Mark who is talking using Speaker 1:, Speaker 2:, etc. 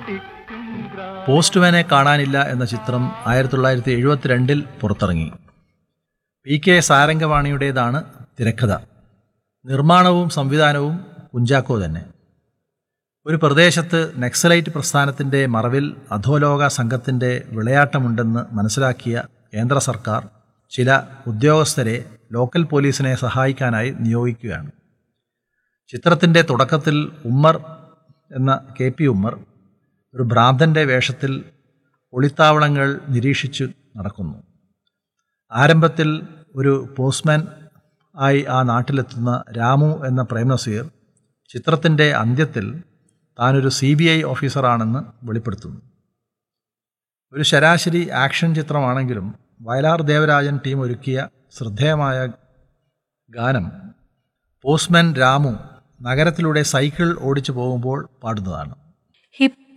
Speaker 1: പോസ്റ്റ്മാനെ കാണാനില്ല എന്ന ചിത്രം ആയിരത്തി തൊള്ളായിരത്തി എഴുപത്തിരണ്ടിൽ പുറത്തിറങ്ങി പി കെ സാരംഗവാണിയുടേതാണ് തിരക്കഥ നിർമ്മാണവും സംവിധാനവും കുഞ്ചാക്കോ തന്നെ ഒരു പ്രദേശത്ത് നക്സലൈറ്റ് പ്രസ്ഥാനത്തിൻ്റെ മറവിൽ അധോലോക സംഘത്തിൻ്റെ വിളയാട്ടമുണ്ടെന്ന് മനസ്സിലാക്കിയ കേന്ദ്ര സർക്കാർ ചില ഉദ്യോഗസ്ഥരെ ലോക്കൽ പോലീസിനെ സഹായിക്കാനായി നിയോഗിക്കുകയാണ് ചിത്രത്തിൻ്റെ തുടക്കത്തിൽ ഉമ്മർ എന്ന കെ പി ഉമ്മർ ഒരു ഭ്രാന്തൻ്റെ വേഷത്തിൽ ഒളിത്താവളങ്ങൾ നിരീക്ഷിച്ചു നടക്കുന്നു ആരംഭത്തിൽ ഒരു പോസ്റ്റ്മാൻ ആയി ആ നാട്ടിലെത്തുന്ന രാമു എന്ന പ്രേംനസീർ ചിത്രത്തിൻ്റെ അന്ത്യത്തിൽ താനൊരു സി ബി ഐ ഓഫീസറാണെന്ന് വെളിപ്പെടുത്തുന്നു ഒരു ശരാശരി ആക്ഷൻ ചിത്രമാണെങ്കിലും വയലാർ ദേവരാജൻ ടീം ഒരുക്കിയ ശ്രദ്ധേയമായ ഗാനം പോസ്റ്റ്മാൻ രാമു നഗരത്തിലൂടെ സൈക്കിൾ ഓടിച്ചു പോകുമ്പോൾ പാടുന്നതാണ്
Speaker 2: ഹിപ്പ്